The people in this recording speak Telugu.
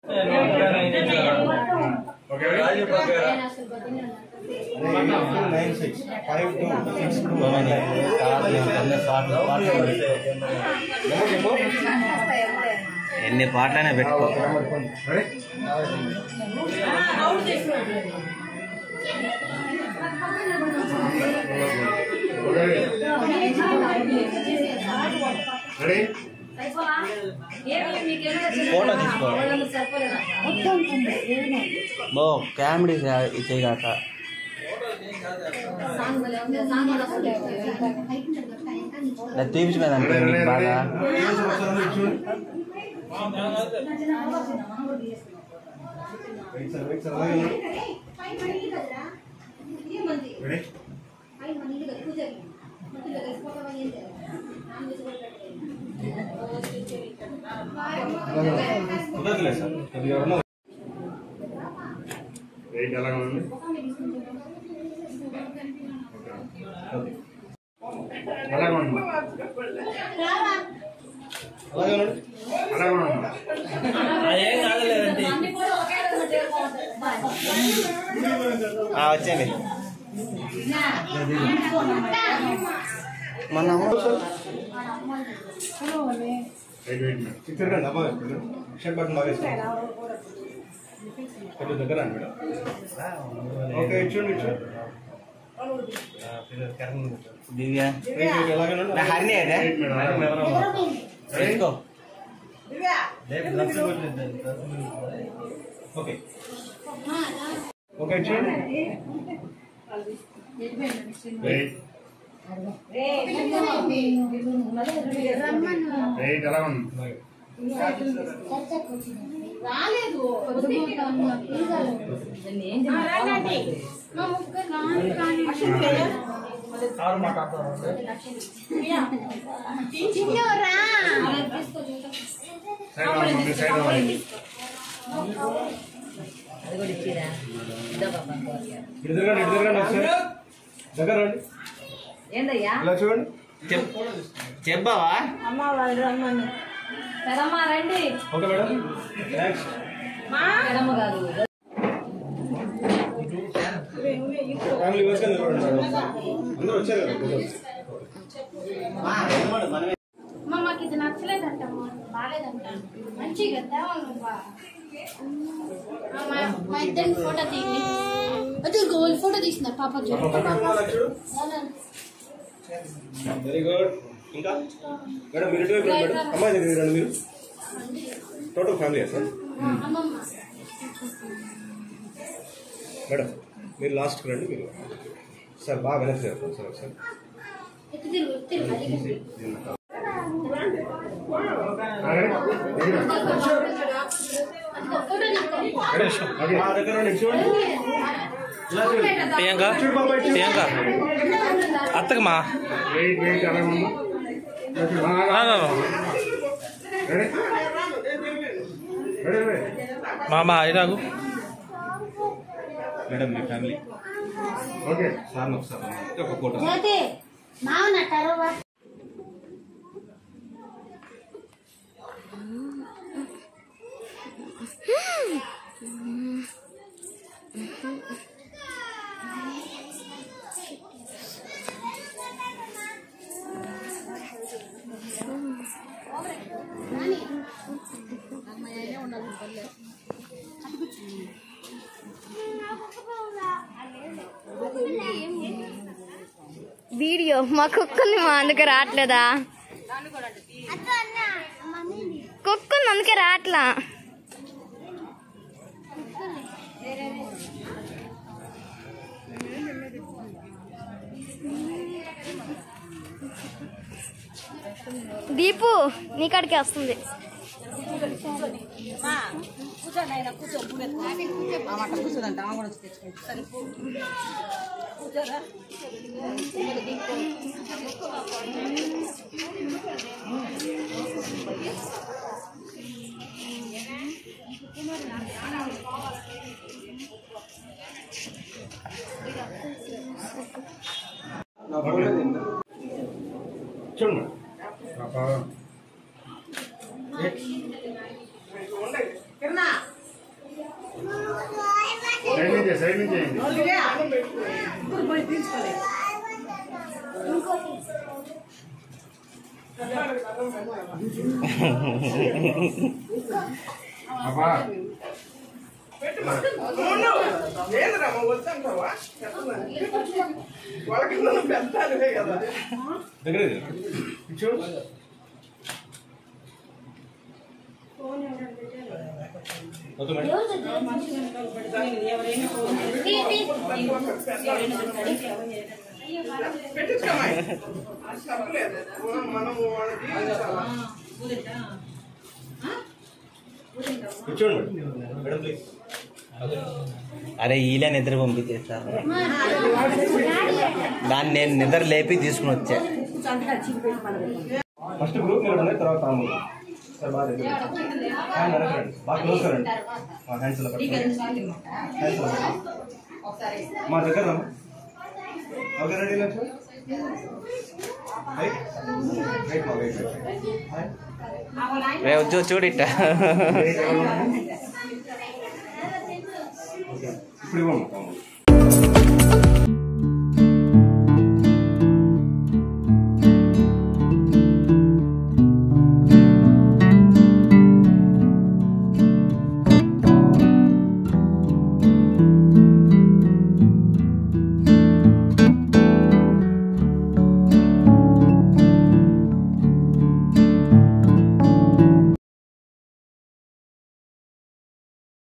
Nine six five two six two ఎన్ని పాటలైనా పెట్టుకో రెడీ ఫోటో తీసుకో బో కామెడీ చేయగాక తీపించుకోదంటే నీకు బాగా రెడీ కుదరలేదు సార్ కొద్దిగా ఉన్న వెయిట్ ఎలాగ ఉంది అలాగే ఉంది అలాగే ఉండండి అలాగే ఉండండి వచ్చేయండి మన వెయిట్ వెయిట్ మేడం తిరగండి అమ్మ షర్ట్ బటన్ బాగా వేసుకోండి కొంచెం దగ్గర రండి మేడం ఓకే ఇచ్చండి ఇచ్చండి దివ్య వెయిట్ వెయిట్ ఎలాగే ఉండండి నా హరిణి అయితే వెయిట్ మేడం తీసుకో ఓకే ఓకే ఇచ్చండి వెయిట్ వెయిట్ ఎలా ఉంది సైడ్ రావాలి సైడ్ రావాలి ఇటు తిరగండి ఇటు తిరగండి ఒకసారి దగ్గర రండి ఏందయ్యా ఇలా చూడండి చెప్ చెప్పావా అమ్మ వాళ్ళు రమ్మని పెదమ్మ రండి ఓకే మేడం నెక్స్ట్ పెదమ్మ గారు ఫ్యామిలీ వర్క్ నిలబడండి మేడం అందరూ వచ్చారు కదా కూర్చోండి. అమ్మ మాకు ఇది నచ్చలేదంట అమ్మ బాగాలేదంట మంచిగా తేవాలి నువ్వు మా- మా ఇద్దరికి ఫోటో తీయండి అది గోల్ ఫోటో తీస్తున్నారు పాప చూడు వెరీ గుడ్ ఇంకా మేడం మీరు ఇటువైపు రండి మేడం అమ్మాయి దగ్గర రండి మీరు టోటల్ ఫ్యామిలీ సార్ అమ్మమ్మ మేడం మీరు లాస్ట్కి రండి మీరు సార్ బాగా వెనక్కి జరుగుతుంది సార్ ఒకసారి ఎత్తు తిరుగు తిరుగు అది ఫోటో తీసుకో మా దగ్గర రండి చూడండి ఇలా చూడండి ప్రియాంక ప్రియాంక అత్తకమా వెయిట్ వెయిట్ ఎలా ఉంది రెడీ రెడీ రెడీ మామ అయినాగు మేడం మీ ఫ్యామిలీ ఓకే సార్ ఒకసారి ఒక ఫోటో జ్యోతి మావనట్టారు వీడియో మా కుక్కుంది మా అందుకే రావట్లేదా కుక్కుంది అందుకే రావట్లా దీపు నీ కాడికి వస్తుంది కూర్చోదంట ఆమె కూడా వచ్చి తెచ్చుకుంటుంది సరే పో. కూర్చోరా చూడండి కిరణా సైడ్ నుంచి చేయండి ఇప్పుడు పోయి తీసుకోలేదు అబ్బా దగ్గర చూడు ఓకే మేడం ఎవరైనా ఫోన్ కూర్చోండి మేడం మేడం ప్లీజ్ అరే ఈలే నిద్ర పంపించేస్తారు దాన్ని నేను నిద్ర లేపి తీసుకుని వచ్చా ఫస్ట్ గ్రూప్ నిలబడండి తర్వాత తాము సార్ బాగా దగ్గర హ్యాండ్ వెనకరండి బాగా క్లోజ్ కరండి హ్యాండ్స్ ఇలా పట్టుకోండి హ్యాండ్స్ ఇలా పట్టుకోండి మా దగ్గర రమ్మా okay ready Lakshmi right right మా రైట్ రే వచ్చి చూడిట్ట ఓకే ఇప్పుడు ఇవ్వమ్మా తాము